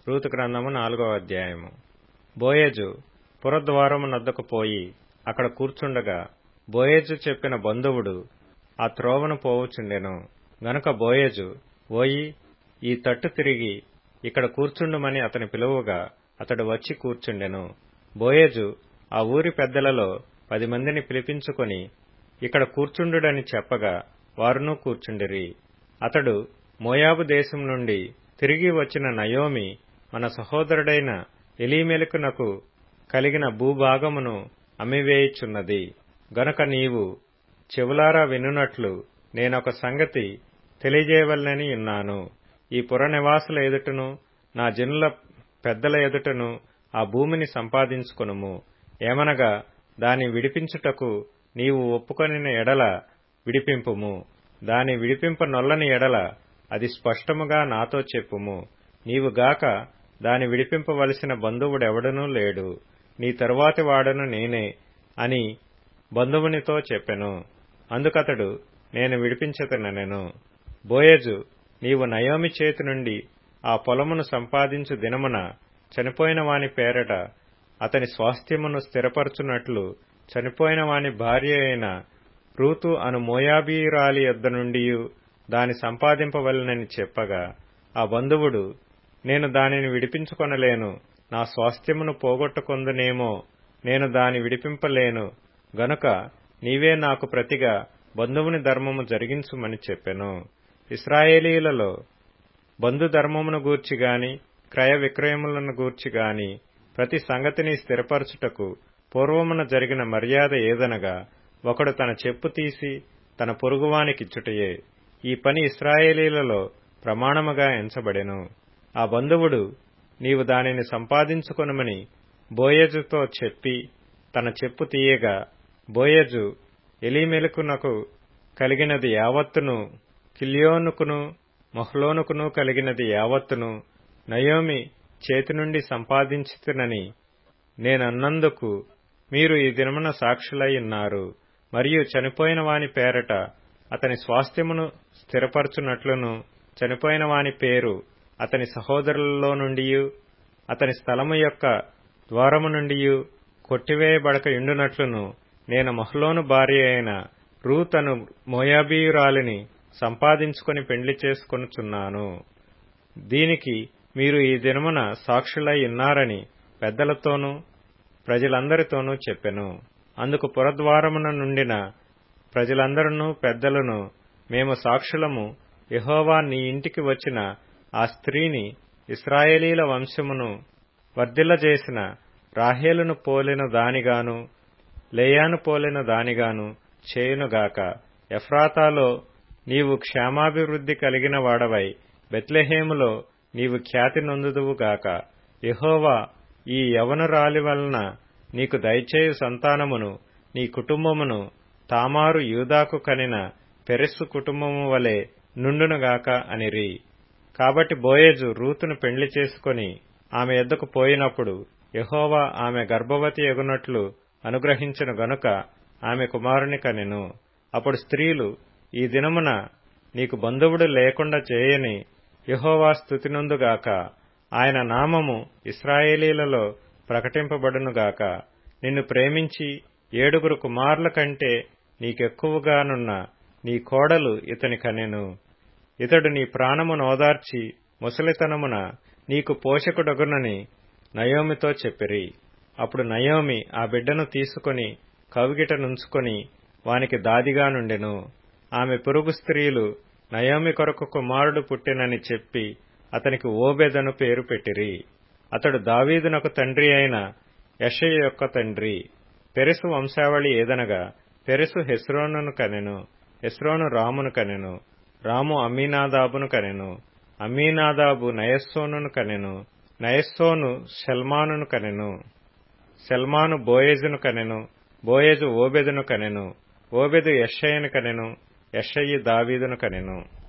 Ruth గ్రంథము నాలుగవ అధ్యాయము బోయేజు పురద్వారము నద్దకు పోయి అక్కడ కూర్చుండగా బోయేజు చెప్పిన బంధువుడు ఆ త్రోవను పోవుచుండెను గనుక బోయేజు ఓయి ఈ తట్టు తిరిగి ఇక్కడ కూర్చుండుమని అతని పిలువగా అతడు వచ్చి కూర్చుండెను బోయేజు ఆ ఊరి పెద్దలలో పది మందిని పిలిపించుకొని ఇక్కడ కూర్చుండుడని చెప్పగా వారును కూర్చుండిరి అతడు మోయాబు దేశం నుండి తిరిగి వచ్చిన నయోమి మన సహోదరుడైన ఎలీమెలకునకు కలిగిన భూభాగమును అమ్మివేయుచున్నది గనుక నీవు చెవులారా వినున్నట్లు నేనొక సంగతి తెలియజేయవలనని ఉన్నాను ఈ పుర నివాసుల ఎదుటను నా జనుల పెద్దల ఎదుటను ఆ భూమిని సంపాదించుకొనుము ఏమనగా దాని విడిపించుటకు నీవు ఒప్పుకొనిన ఎడల విడిపింపుము దాని విడిపింప నొల్లని ఎడల అది స్పష్టముగా నాతో చెప్పుము నీవు గాక దాని విడిపింపవలసిన బంధువుడెవడనూ లేడు నీ తరువాతి వాడను నేనే అని బంధువునితో చెప్పెను అందుకతడు నేను విడిపించతనెను బోయేజు నీవు నయోమి చేతి నుండి ఆ పొలమును సంపాదించు దినమున చనిపోయిన వాని పేరట అతని స్వాస్థ్యమును స్థిరపరచునట్లు చనిపోయిన వాని భార్య అయిన రూతు అను మోయాబీరాలి యొద్ద నుండి దాని సంపాదింపవలనని చెప్పగా ఆ బంధువుడు నేను దానిని విడిపించుకొనలేను నా స్వాస్థ్యమును పోగొట్టుకొందునేమో నేను దాని విడిపింపలేను గనుక నీవే నాకు ప్రతిగా బంధువుని ధర్మము జరిగించుమని చెప్పెను ఇస్రాయేలీలలో బంధు ధర్మమును గూర్చి గాని క్రయ విక్రయములను గూర్చి గాని ప్రతి సంగతిని స్థిరపరచుటకు పూర్వమున జరిగిన మర్యాద ఏదనగా ఒకడు తన చెప్పు తీసి తన పొరుగువానికిచ్చుటయే ఈ పని ఇస్రాయేలీలలో ప్రమాణముగా ఎంచబడెను ఆ బంధువుడు నీవు దానిని సంపాదించుకొనమని బోయజుతో చెప్పి తన చెప్పు తీయగా బోయజు ఎలీమెలుకునకు కలిగినది యావత్తును కిల్యోనుకును మొహ్లోనుకును కలిగినది యావత్తును నయోమి చేతి నుండి సంపాదించుతునని నేనన్నందుకు మీరు ఈ దినమున సాక్షులై ఉన్నారు మరియు చనిపోయిన వాని పేరట అతని స్వాస్థ్యమును స్థిరపరచునట్లును చనిపోయిన వాని పేరు అతని సహోదరులలో నుండి అతని స్థలము యొక్క ద్వారము నుండి కొట్టివేయబడక ఇండునట్లును నేను మహ్లోను భార్య అయిన రూతను మోయాబీయురాలిని సంపాదించుకొని పెండ్లి చేసుకొనుచున్నాను దీనికి మీరు ఈ దినమున సాక్షులై ఉన్నారని పెద్దలతోనూ ప్రజలందరితోనూ చెప్పెను అందుకు పురద్వారమున నుండిన ప్రజలందరూ పెద్దలను మేము సాక్షులము యహోవా నీ ఇంటికి వచ్చిన ఆ స్త్రీని ఇస్రాయేలీల వంశమును వర్ధిల్లజేసిన రాహేలును పోలిన దానిగాను లేయాను పోలిన దానిగాను చేయునుగాక ఎఫ్రాతాలో నీవు క్షేమాభివృద్ధి కలిగిన వాడవై బెత్లెహేములో నీవు ఖ్యాతి నొందుదువుగాక యహోవా ఈ యవనురాలి వలన నీకు దయచేయు సంతానమును నీ కుటుంబమును తామారు యూదాకు కనిన పెరెస్సు కుటుంబము వలె నుండునుగాక అనిరి కాబట్టి బోయేజు రూతును పెండ్లి చేసుకుని ఆమె ఎద్దకు పోయినప్పుడు యహోవా ఆమె గర్భవతి ఎగునట్లు అనుగ్రహించిన గనుక ఆమె కుమారుని కనెను అప్పుడు స్త్రీలు ఈ దినమున నీకు బంధువుడు లేకుండా చేయని యహోవా స్థుతినందుగాక ఆయన నామము ఇస్రాయేలీలలో ప్రకటింపబడునుగాక నిన్ను ప్రేమించి ఏడుగురు కుమారుల కంటే నీకెక్కువగానున్న నీ కోడలు ఇతని కనెను ఇతడు నీ ప్రాణము నోదార్చి ముసలితనమున నీకు పోషకుడగునని నయోమితో చెప్పిరి అప్పుడు నయోమి ఆ బిడ్డను తీసుకుని కవిగిట నుంచుకొని వానికి దాదిగా నుండెను ఆమె పొరుగు స్త్రీలు నయోమి కొరకు కుమారుడు పుట్టినని చెప్పి అతనికి ఓబెదను పేరు పెట్టిరి అతడు దావీదునకు తండ్రి అయిన యషయ్య యొక్క తండ్రి పెరెసు వంశావళి ఏదనగా పెరెసు హెస్రోనును కనెను హెస్రోను రామును కనెను రాము అమ్మీనాదాబును కనెను అమ్మీనాదాబు నయస్సోనును కనెను నయస్సోను షల్మానును కనెను షల్మాను బోయేజును కనెను బోయేజు ఓబెదును కనెను ఓబెదు యషయ్యను కనెను యషయ్యి దావీదును కనెను